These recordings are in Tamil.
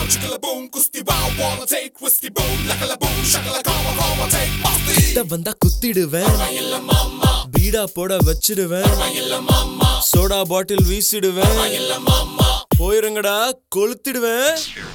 chicka boom, kusti wow, wanna take whiskey boom, lakala boom, shakala kama kama take masti. கிட்ட வந்தா குத்திடுவேன் இல்ல மாமா, பீடா போட வச்சிடுவேன் இல்ல மாமா, சோடா பாட்டில் வீசிடுவேன் இல்ல மாமா. போயிருங்கடா கொளுத்திடுவேன்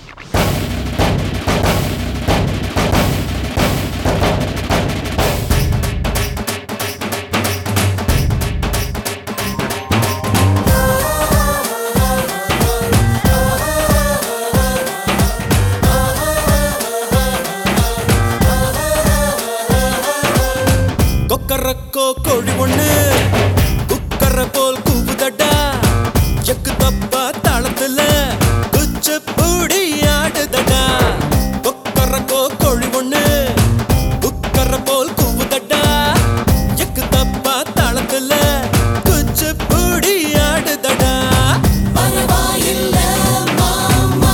கொக்கரக்கோ கோழி ஒண்ணு குக்கர போல் கூவுதடா எக்கு தப்பா தாளத்துல குச்சு பூடி ஆடுதடா கொக்கரக்கோ கோழி ஒண்ணு குக்கர போல் கூவுதடா எக்கு தப்பா தாளத்துல குச்சு பூடி ஆடுதடா பரவாயில்ல மாமா,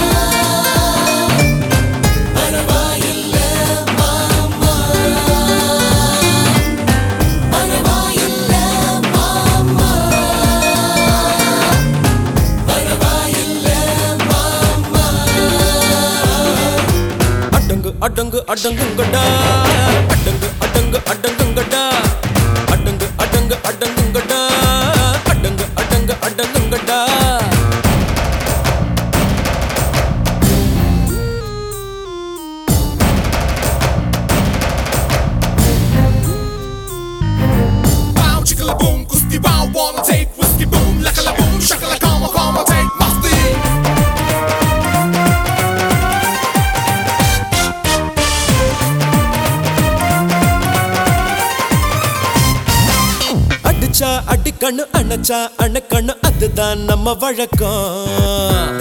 பரவாயில்ல மாமா, பரவாயில்ல மாமா, பரவாயில்ல மாமா. அடங்கு அடங்கு அடங்குங்கடா அடங்கு அடங்கு அடங்குங்கடா அடங்கு அடங்கு அடங்குங்கடா அடங்கு அடங்கு அடங்குங்கடா Wow, chicka boom, kusti wow, wanna take whiskey boom, lakala boom, shakala kama kama take masti. அடிச்சா அடிக்கண்ணு அணைச்சா அணைக்கண்ணு அதுதான் நம்ம வழக்கம்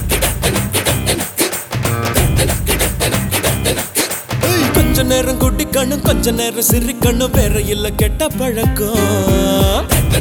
ஏய், கொஞ்ச நேரம் குடிக்கணும் கொஞ்ச நேரம் சிரிக்கணும் வேற இல்ல கெட்ட பழக்கம்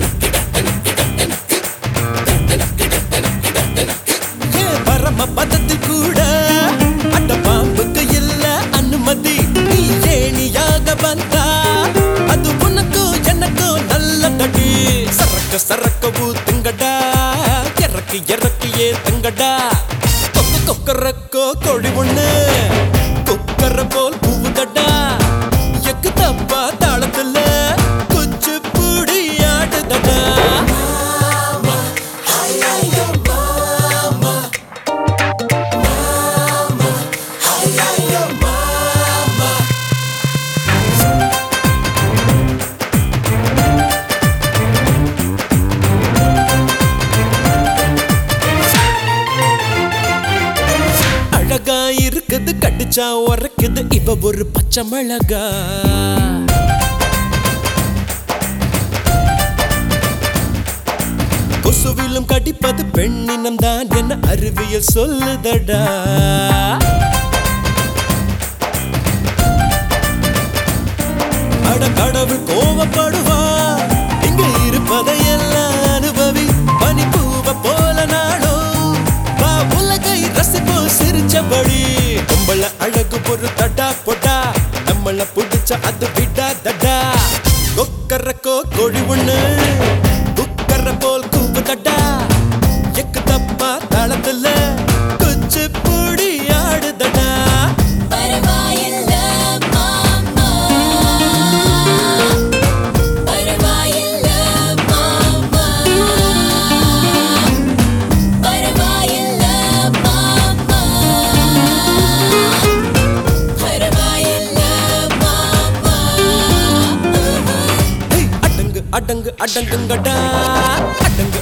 ஏன் பரம பதத்தில் கூட அட்ட பாம்புக்கு இல்ல அனுமதி நீ ஏணியாக வந்தா அது உனக்கும் எனக்கும் நல்ல தடி சரக்க சரக்க ஊத்துங்கடா இறக்கி இறக்கி ஏத்தங்கடா கொக்க கொக்கரக்கோ கோழி ஒண்ணு கொக்கர போல் பூவுதடா எக்கு தப்பா தாளத்துல குச்சு பூடி ஆடுதடா அழகா இருக்குது கடிச்சா உரைக்குது இவ ஒரு பச்சை மிளகா கொசுவிலும் கடிப்பது பெண்ணினம் தான் என்ன அறிவியல் சொல்லுதடா அட கடவுள் கோவப்படுவா இங்க இருப்பதையெல்லாம் அனுபவி பனிப்பூவ போல நாடும் வா உலகை ரசிப்போம் சிரிச்சபடி பொம்பள அழகு ஒரு தடா பொடா நம்மள புடிச்ச அது விடா தடா கொக்கரக்கோ கோழி ஒண்ணு குக்கர போல் கூவு தடா எக்கு தப்பா தாளத்துல குச்சு பூடி ஆடுதடா பரவாயில்ல மாமா பரவாயில்ல மாமா பரவாயில்ல மாமா பரவாயில்ல மாமா ஏய், அடங்கு அடங்கு அடங்குங்கடா அடங்கு